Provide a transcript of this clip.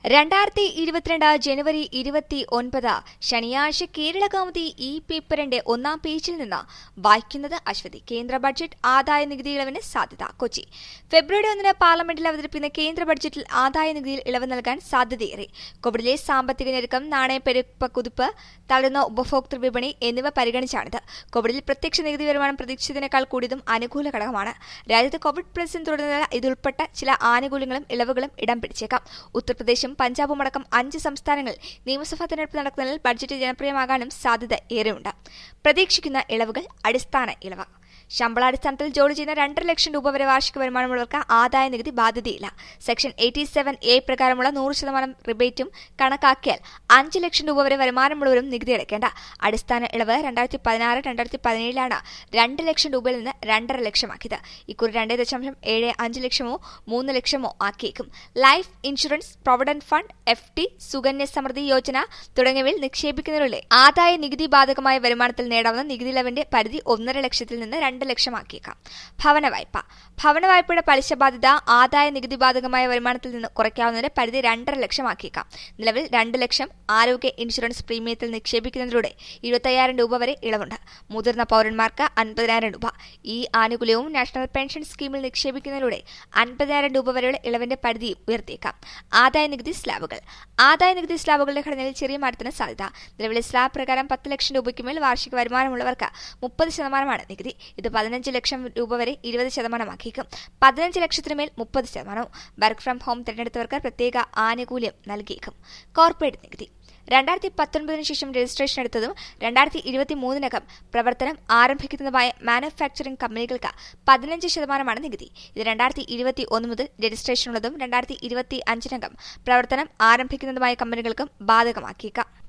രണ്ടായിരത്തി ഇരുപത്തിരണ്ട് ജനുവരി ഇരുപത്തി ഒൻപത് ശനിയാഴ്ച കേരള കൗമുദി ഈ പേപ്പറിന്റെ ഒന്നാം പേജിൽ നിന്ന് വായിക്കുന്നത് അശ്വതി കേന്ദ്ര ബഡ്ജറ്റ് ആദായ നികുതി ഇളവിന് സാധ്യത കൊച്ചി ഫെബ്രുവരി ഒന്നിന് പാർലമെന്റിൽ അവതരിപ്പിക്കുന്ന കേന്ദ്ര ബഡ്ജറ്റിൽ ആദായ നികുതിയിൽ ഇളവ് നൽകാൻ സാധ്യതയേറെ കോവിഡിലെ സാമ്പത്തിക ഞെരുക്കം നാണയപ്പെരുപ്പ കുതിപ്പ് തളരുന്ന ഉപഭോക്തൃ വിപണി എന്നിവ പരിഗണിച്ചാണിത് കോവിഡിൽ പ്രത്യക്ഷ നികുതി വരുമാനം പ്രതീക്ഷിച്ചതിനേക്കാൾ കൂടിയതും അനുകൂല ഘടകമാണ് രാജ്യത്ത് കോവിഡ് പ്രതിസന്ധി തുടരുന്നതിനാൽ ഇതുൾപ്പെട്ട ചില ആനുകൂല്യങ്ങളും ഇളവുകളും ഇടം പിടിച്ചേക്കാം ഉത്തർപ്രദേശും പഞ്ചാബും അടക്കം അഞ്ച് സംസ്ഥാനങ്ങളിൽ നിയമസഭാ തെരഞ്ഞെടുപ്പ് നടക്കുന്നതിനാൽ ബഡ്ജറ്റ് ജനപ്രിയമാകാനും സാധ്യത ഏറെയുണ്ട് പ്രതീക്ഷിക്കുന്ന ഇളവുകൾ അടിസ്ഥാന ഇളവ് ശമ്പളാടിസ്ഥാനത്തിൽ ജോലി ചെയ്യുന്ന രണ്ടര ലക്ഷം രൂപ വരെ വാർഷിക വരുമാനമുള്ളവർക്ക് ആദായ നികുതി ബാധ്യതയില്ല സെക്ഷൻ എയ്റ്റി സെവൻ എ പ്രകാരമുള്ള നൂറ് ശതമാനം റിബേറ്റും കണക്കാക്കിയാൽ അഞ്ച് ലക്ഷം രൂപ വരെ വരുമാനമുള്ളവരും നികുതി അടയ്ക്കേണ്ട അടിസ്ഥാന ഇളവ് രണ്ടായിരത്തി പതിനാറ് രണ്ടായിരത്തി പതിനേഴിലാണ് രണ്ട് ലക്ഷം രൂപയിൽ നിന്ന് രണ്ടര ലക്ഷമാക്കിയത് ഇക്കുറി രണ്ടേ ദശാംശം ഏഴ് അഞ്ച് ലക്ഷമോ മൂന്ന് ലക്ഷമോ ആക്കിയേക്കും life insurance provident fund F T Sukanya Samriddhi Yojana തുടങ്ങിയവയിൽ നിക്ഷേപിക്കുന്നതിലൂടെ ആദായ നികുതി ബാധകമായ വരുമാനത്തിൽ നേടാവുന്ന നികുതി ഇളവിന്റെ പരിധി ഒന്നര ലക്ഷത്തിൽ നിന്ന് രണ്ട് ലക്ഷമാക്കിയേക്കാം ഭവന വായ്പ ഭവന വായ്പയുടെ പലിശ ബാധ്യത ആദായ നികുതി ബാധകമായ വരുമാനത്തിൽ നിന്ന് കുറയ്ക്കാവുന്നതിന് പരിധി രണ്ടര ലക്ഷമാക്കിയേക്കാം നിലവിൽ രണ്ട് ലക്ഷം ആരോഗ്യ ഇൻഷുറൻസ് പ്രീമിയത്തിൽ നിക്ഷേപിക്കുന്നതിലൂടെ ഇരുപത്തയ്യായിരം രൂപ വരെ ഇളവുണ്ട് മുതിർന്ന പൌരന്മാർക്ക് അൻപതിനായിരം രൂപ ഈ ആനുകൂല്യവും നാഷണൽ പെൻഷൻ സ്കീമിൽ നിക്ഷേപിക്കുന്നതിലൂടെ അൻപതിനായിരം രൂപ വരെയുള്ള ഇളവിന്റെ പരിധിയും ഉയർത്തിയേക്കാം ആദായ നികുതി സ്ലാബുകൾ ആദായ നികുതി സ്ലാബുകളുടെ ഘടനയിൽ ചെറിയ മാറ്റത്തിന് സാധ്യത നിലവിലെ സ്ലാബ് പ്രകാരം പത്ത് ലക്ഷം രൂപയ്ക്ക് മേൽ വാർഷിക വരുമാനമുള്ളവർക്ക് മുപ്പത് ശതമാനമാണ് നികുതി ഇത് പതിനഞ്ച് ലക്ഷം രൂപ വരെ ഇരുപത് ശതമാനമാക്കിയേക്കും പതിനഞ്ച് ലക്ഷത്തിന് മേൽ മുപ്പത് ശതമാനവും വർക്ക് ഫ്രം ഹോം തിരഞ്ഞെടുത്തവർക്ക് പ്രത്യേക ആനുകൂല്യം നൽകിയേക്കും കോർപ്പറേറ്റ് നികുതി രണ്ടായിരത്തി പത്തൊൻപതിനു ശേഷം രജിസ്ട്രേഷൻ എടുത്തതും രണ്ടായിരത്തി ഇരുപത്തി മൂന്നിനകം പ്രവർത്തനം ആരംഭിക്കുന്നതുമായ മാനുഫാക്ചറിംഗ് കമ്പനികൾക്ക് പതിനഞ്ച് ശതമാനമാണ് നികുതി ഇത് രണ്ടായിരത്തി ഇരുപത്തി ഒന്ന് മുതൽ രജിസ്ട്രേഷനുള്ളതും രണ്ടായിരത്തി ഇരുപത്തി അഞ്ചിനകം പ്രവർത്തനം ആരംഭിക്കുന്നതുമായ കമ്പനികൾക്കും ബാധകമാക്കിയേക്കാം